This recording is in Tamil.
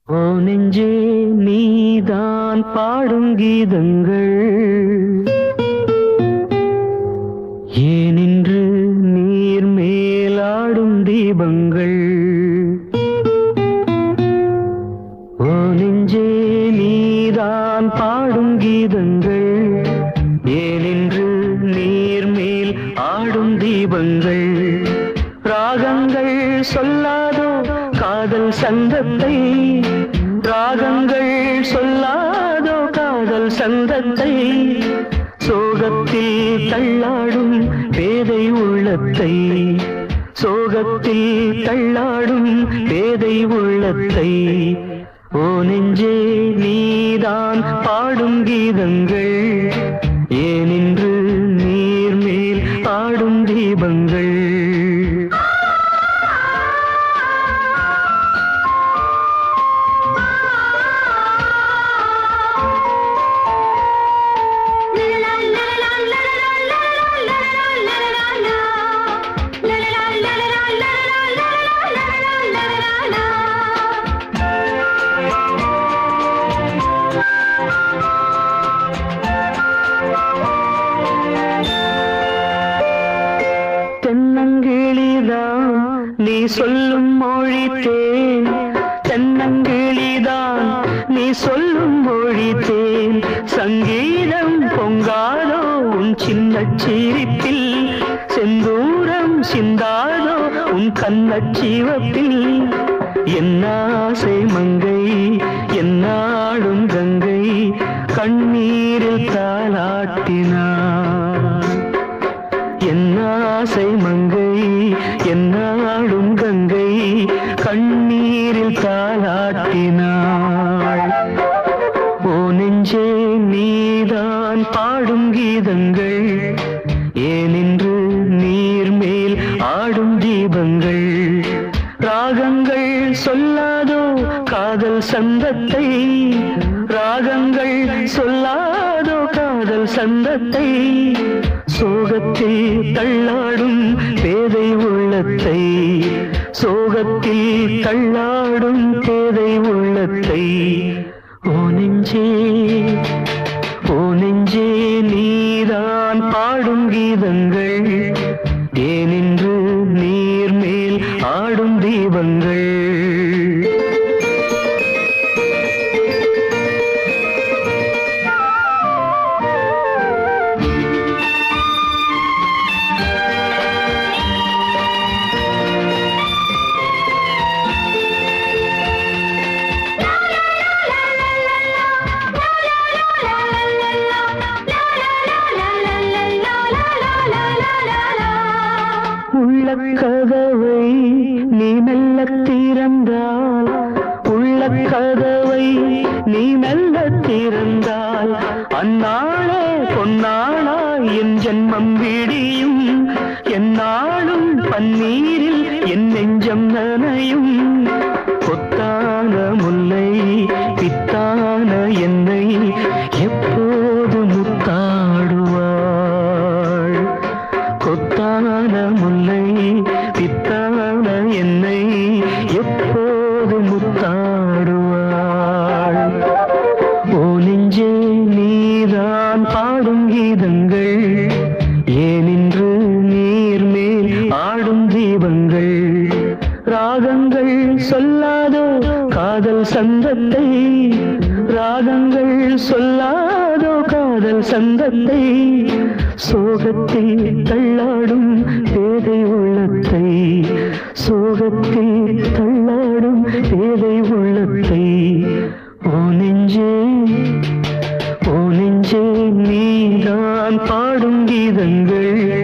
ஓ நெஞ்சே நீதான் பாடும் கீதங்கள் ஏனின்று நீர் மேலாடும் தீபங்கள் ஓ நெஞ்சே நீதான் பாடும் கீதங்கள் ஏனின்று நீர் மேல் ஆடும் தீபங்கள் ராகங்கள் சொல்லாதோ காதல் சந்தத்தை ராகங்கள் சொல்லாதோ காதல் சந்தத்தை சோகத்தில் தள்ளாடும் பேதை உள்ளத்தை சோகத்தில் தள்ளாடும் பேதை உள்ளத்தை ஓ நெஞ்சே நீதான் பாடும் கீதங்கள் ஏனின்று நீர் மேல் ஆடும் தீபங்கள் தென்னங்கிளிதான் நீ சொல்லும் மொழி தேன் தென்னங்கிளிதான் நீ சொல்லும் மொழி தேன் சங்கீதம் பொங்காதோ உன் சின்ன சிரிப்பில் செந்தூரம் சிந்தாதோ உன் கண்ணச் சிவப்பில் என்னாசை மங்கை என்னாடும் கங்கை கண்ணீரில் தாளாட்டினார் என்னாசை மங்கை என்னாடும் கங்கை கண்ணீரில் தாளாட்டினாள் ஓ நெஞ்சே நீதான் பாடும் கீதங்கள் ஏனின்று நீர் மேல் ஆடும் தீபங்கள் ராகங்கள் சொல்லாதோ காதல் சந்தத்தை ராகங்கள் சொல்லாதோ காதல் சந்தத்தை சோகத்தில் தள்ளாடும் பேதை உள்ளத்தை சோகத்தில் தள்ளாடும் பேதை உள்ளத்தை ஓ நெஞ்சே ஓ நெஞ்சே நீதான் பாடும் கீதங்கள் ஏனின்று நீர் மேல் ஆடும் தீபங்கள் உள்ள கதவை நீ மெல்ல திறந்தால் உள்ள கதவை நீ மெல்ல திறந்தால் அந்நாளே பொன்னாளா என் ஜென்மம் விடியும் என்னாலும் பன்னீரில் என் நெஞ்சம் நனையும் கொத்தான முல்லை பித்தான என்னை எப்போது முத்தாடுவாள் கொத்தான முல்லை பித்தான என்னை எப்போது முத்தாடுவாள் ஓ நெஞ்சே நீதான் பாடும் கீதங்கள் ஏனின்று நீர் மேல் ஆடும் தீபங்கள் ராகங்கள் சொல்லாதோ காதல் சந்தத்தை ராகங்கள் சொல்லாதோ காதல் சந்தத்தை சோகத்தில் தள்ளாடும் பேதை உள்ளத்தை சோகத்தில் தள்ளாடும் பேதை உள்ளத்தை ஓ நெஞ்சே ஓ நெஞ்சே நீதான் பாடும் கீதங்கள்